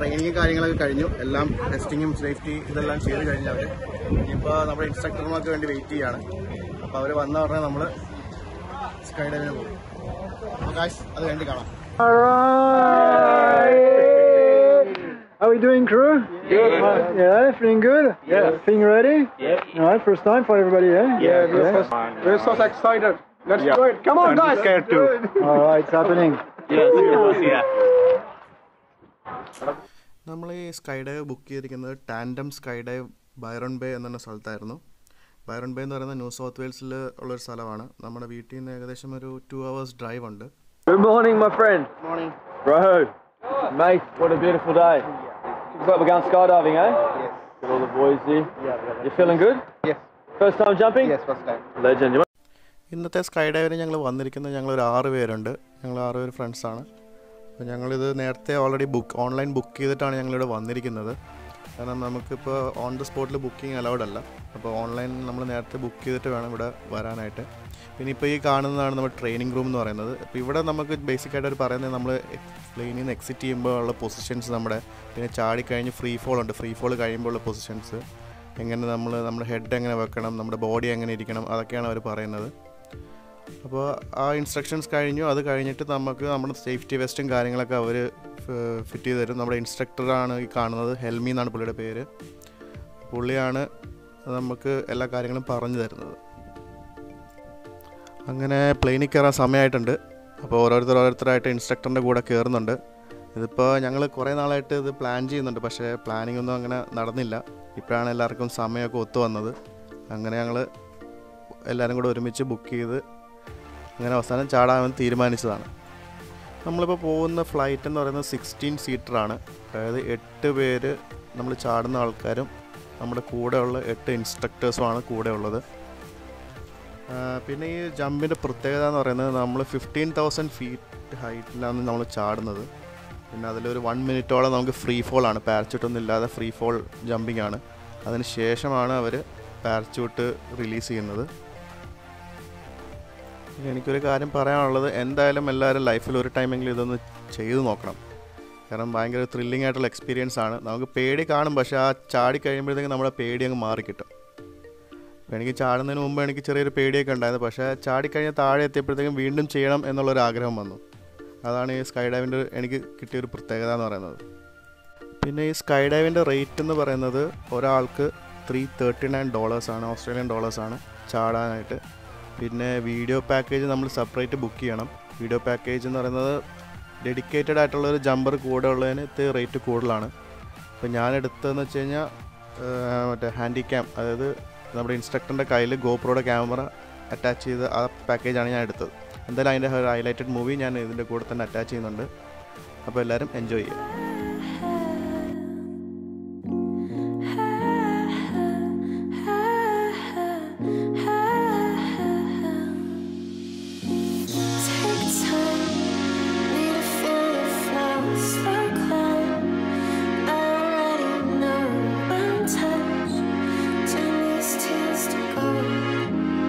Training കാര്യങ്ങളൊക്കെ കഴിഞ്ഞു എല്ലാം ടെസ്റ്റിങ്ങും സേഫ്റ്റി ഇതെല്ലാം ചെയ്ത് കഴിഞ്ഞു അവർ ഇനിയിപ്പോൾ നമ്മുടെ ഇൻസ്ട്രക്ടർമാർക്ക് വേണ്ടി വെയിറ്റ് ചെയ്യാണ് അപ്പോൾ അവർ വന്ന ഉടനെ നമ്മൾ സ്കൈ ഡൈവിന് പോകും അപ്പോൾ കാശ് അത് വേണ്ടി കാണാം How are we doing, crew? Good. yeah, feeling good? Yeah. Feeling ready? Yeah. All right, first time for everybody, eh? Yeah, we're, So, we're so excited. Let's do it. Come on, guys. scared too. All right, it's happening. നമ്മൾ ഈ sky dive book ചെയ്തിരിക്കുന്നത് tandem sky dive Byron Bay എന്ന സ്ഥലത്തായിരുന്നു Byron bay എന്ന് പറയുന്നത് new south വെയിൽസിൽ ഉള്ളൊരു സ്ഥലമാണ് നമ്മുടെ വീട്ടിൽ നിന്ന് ഏകദേശം ഒരു ടു അവേഴ്സ് ഡ്രൈവ് ഉണ്ട് Good morning, my friend. Morning Bro. Mate, what a beautiful day. Looks like we're going skydiving, eh? Yes. Got all the boys here. You feeling good? Yes. First time jumping? Yes, first time. Legend. You ഇന്നത്തെ sky ഡൈവിന് ഞങ്ങൾ വന്നിരിക്കുന്നത് ഞങ്ങൾ ഒരു ആറ് പേരുണ്ട് ഞങ്ങൾ ആറ് പേര് ഫ്രണ്ട്സാണ് അപ്പോൾ ഞങ്ങളിത് നേരത്തെ ഓൾറെഡി ബുക്ക് ഓൺലൈൻ ബുക്ക് ചെയ്തിട്ടാണ് ഞങ്ങളിവിടെ വന്നിരിക്കുന്നത് കാരണം നമുക്കിപ്പോൾ ഓൺ ദ സ്പോട്ടിൽ ബുക്കിംഗ് അലൗഡ് അല്ല അപ്പോൾ ഓൺലൈൻ നമ്മൾ നേരത്തെ ബുക്ക് ചെയ്തിട്ട് വേണം ഇവിടെ വരാനായിട്ട് പിന്നെ ഇപ്പോൾ ഈ കാണുന്നതാണ് നമ്മുടെ ട്രെയിനിങ് റൂം എന്ന് പറയുന്നത് അപ്പോൾ ഇവിടെ നമുക്ക് ബേസിക്കായിട്ട് അവർ പറയുന്നത് നമ്മൾ പ്ലെയിനിൽ നിന്ന് എക്സിറ്റ് ചെയ്യുമ്പോൾ ഉള്ള പൊസിഷൻസ് നമ്മുടെ പിന്നെ ചാടിക്കഴിഞ്ഞ് ഫ്രീ ഫോൾ ഉണ്ട് ഫ്രീ ഫോൾ കഴിയുമ്പോൾ ഉള്ള പൊസിഷൻസ് എങ്ങനെ നമ്മൾ നമ്മുടെ ഹെഡ് എങ്ങനെ വെക്കണം നമ്മുടെ ബോഡി എങ്ങനെ ഇരിക്കണം അതൊക്കെയാണ് അവർ പറയുന്നത് അപ്പോൾ ആ ഇൻസ്ട്രക്ഷൻസ് കഴിഞ്ഞു അത് കഴിഞ്ഞിട്ട് നമുക്ക് നമ്മുടെ സേഫ്റ്റി വെസ്റ്റും കാര്യങ്ങളൊക്കെ അവർ ഫിറ്റ് ചെയ്ത് തരും നമ്മുടെ ഇൻസ്ട്രക്ടറാണ് ഈ കാണുന്നത് ഹെൽമി എന്നാണ് പുള്ളിയുടെ പേര് പുള്ളിയാണ് നമുക്ക് എല്ലാ കാര്യങ്ങളും പറഞ്ഞു തരുന്നത് അങ്ങനെ പ്ലെയിനിൽ കയറാൻ സമയമായിട്ടുണ്ട് അപ്പോൾ ഓരോരുത്തർ ഓരോരുത്തരായിട്ട് ഇൻസ്ട്രക്ടറിൻ്റെ കൂടെ കയറുന്നുണ്ട് ഇതിപ്പോൾ ഞങ്ങൾ കുറേ നാളായിട്ട് ഇത് പ്ലാൻ ചെയ്യുന്നുണ്ട് പക്ഷേ പ്ലാനിംഗ് ഒന്നും അങ്ങനെ നടന്നില്ല ഇപ്പോഴാണ് എല്ലാവർക്കും സമയമൊക്കെ ഒത്തു വന്നത് അങ്ങനെ ഞങ്ങൾ എല്ലാവരും കൂടെ ഒരുമിച്ച് ബുക്ക് ചെയ്ത് അങ്ങനെ അവസാനം ചാടാമെന്ന് തീരുമാനിച്ചതാണ് നമ്മളിപ്പോൾ പോകുന്ന ഫ്ലൈറ്റ് എന്ന് പറയുന്നത് സിക്സ്റ്റീൻ സീറ്ററാണ് അതായത് എട്ട് പേര് നമ്മൾ ചാടുന്ന ആൾക്കാരും നമ്മുടെ കൂടെയുള്ള എട്ട് ഇൻസ്ട്രക്ടേഴ്സുമാണ് കൂടെ ഉള്ളത് ആ, പിന്നെ ഈ ജമ്പിൻ്റെ പ്രത്യേകത എന്ന് പറയുന്നത് നമ്മൾ ഫിഫ്റ്റീൻ തൗസൻഡ് ഫീറ്റ് ഹൈറ്റിലാണ് നമ്മൾ ചാടുന്നത് പിന്നെ അതിലൊരു വൺ മിനിറ്റോളം നമുക്ക് ഫ്രീ ഫോൾ ആണ് പാരച്യൂട്ടൊന്നും ഇല്ലാതെ ഫ്രീ ഫോൾ ജമ്പിങ് ആണ് അതിന് ശേഷമാണ് അവർ പാരച്യൂട്ട് റിലീസ് ചെയ്യുന്നത് എനിക്കൊരു കാര്യം പറയാനുള്ളത് എന്തായാലും എല്ലാവരും ലൈഫിൽ ഒരു ടൈമെങ്കിലും ഇതൊന്ന് ചെയ്തു നോക്കണം കാരണം ഭയങ്കര ത്രില്ലിംഗ് ആയിട്ടുള്ള എക്സ്പീരിയൻസ് ആണ് നമുക്ക് പേടി കാണും പക്ഷേ ആ ചാടി കഴിയുമ്പോഴത്തേക്കും നമ്മുടെ പേടി അങ്ങ് മാറിക്കിട്ടും അപ്പോൾ എനിക്ക് ചാടുന്നതിന് മുമ്പ് എനിക്ക് ചെറിയൊരു പേടിയൊക്കെ ഉണ്ടായിരുന്നു പക്ഷേ ചാടിക്കഴിഞ്ഞ് താഴെ എത്തിയപ്പോഴത്തേക്കും വീണ്ടും ചെയ്യണം എന്നുള്ളൊരു ആഗ്രഹം വന്നു അതാണ് ഈ സ്കൈ ഡൈവിൻ്റെ എനിക്ക് കിട്ടിയൊരു പ്രത്യേകത എന്ന് പറയുന്നത് പിന്നെ ഈ സ്കൈ ഡൈവിൻ്റെ റേറ്റ് എന്ന് പറയുന്നത് ഒരാൾക്ക് ത്രീ തേർട്ടി നയൻ ഡോളേഴ്സാണ് ഓസ്ട്രേലിയൻ ഡോളേഴ്സാണ് ചാടാനായിട്ട് പിന്നെ വീഡിയോ പാക്കേജ് നമ്മൾ സെപ്പറേറ്റ് ബുക്ക് ചെയ്യണം വീഡിയോ പാക്കേജ് എന്ന് പറയുന്നത് ഡെഡിക്കേറ്റഡ് ആയിട്ടുള്ള ഒരു ജമ്പർ കൂടെ ഉള്ളതിന് ഇത്തിരി റേറ്റ് കൂടുതലാണ് അപ്പോൾ ഞാൻ എടുത്തതെന്ന് വെച്ച് കഴിഞ്ഞാൽ മറ്റേ ഹാൻഡി ക്യാം അതായത് നമ്മുടെ ഇൻസ്ട്രക്ടറിൻ്റെ കയ്യിൽ ഗോപ്രോയുടെ ക്യാമറ അറ്റാച്ച് ചെയ്ത് ആ പാക്കേജാണ് ഞാൻ എടുത്തത് എന്തായാലും അതിൻ്റെ ഹൈലൈറ്റഡ് മൂവി ഞാൻ ഇതിൻ്റെ കൂടെ തന്നെ അറ്റാച്ച് ചെയ്യുന്നുണ്ട് അപ്പോൾ എല്ലാവരും എൻജോയ് ചെയ്യും Take time, need to feel your flow, slow climb. I already know one touch, turn these tears to gold.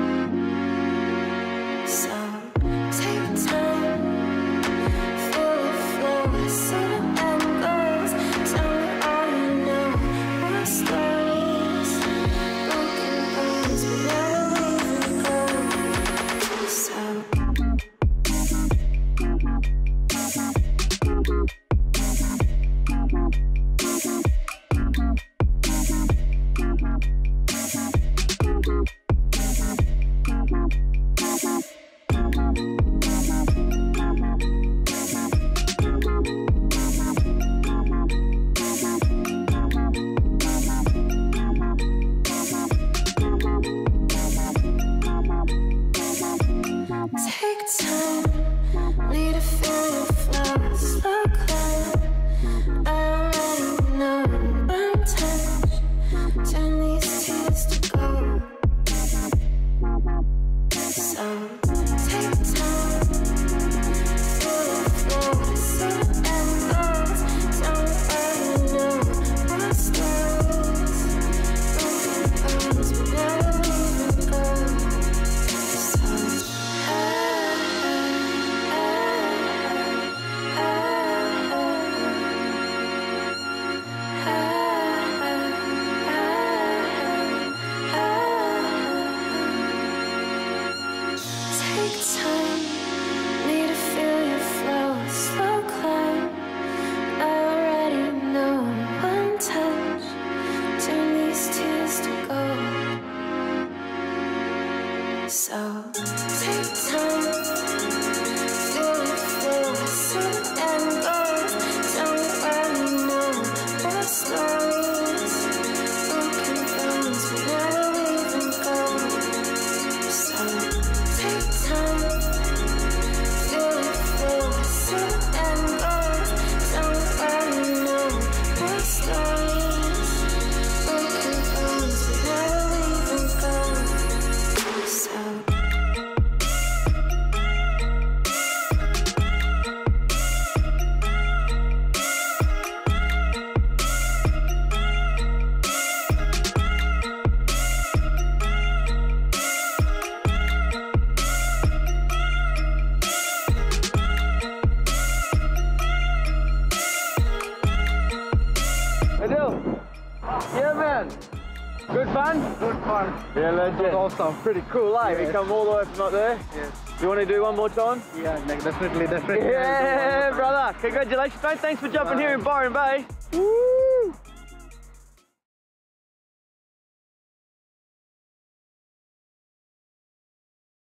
So take time, feel your flow, see the end goes. Tell me all you know, more stories, broken bones, but never leaving go. So. Take time, need to feel your flow, slow climb. I already know one touch, turn these tears to gold. So take time, feel your flow, see the end goes. Tell me all you know, more stories, broken bones, but never leaving go. So. good fun. Yeah, legend. Awesome. Pretty cool, eh? We Yes. come all the way from up there. Yes. You want to do one more time? Yeah, like, definitely, definitely. Yeah, brother. Congratulations, mate. Thanks for jumping here in Byron Bay. Woo!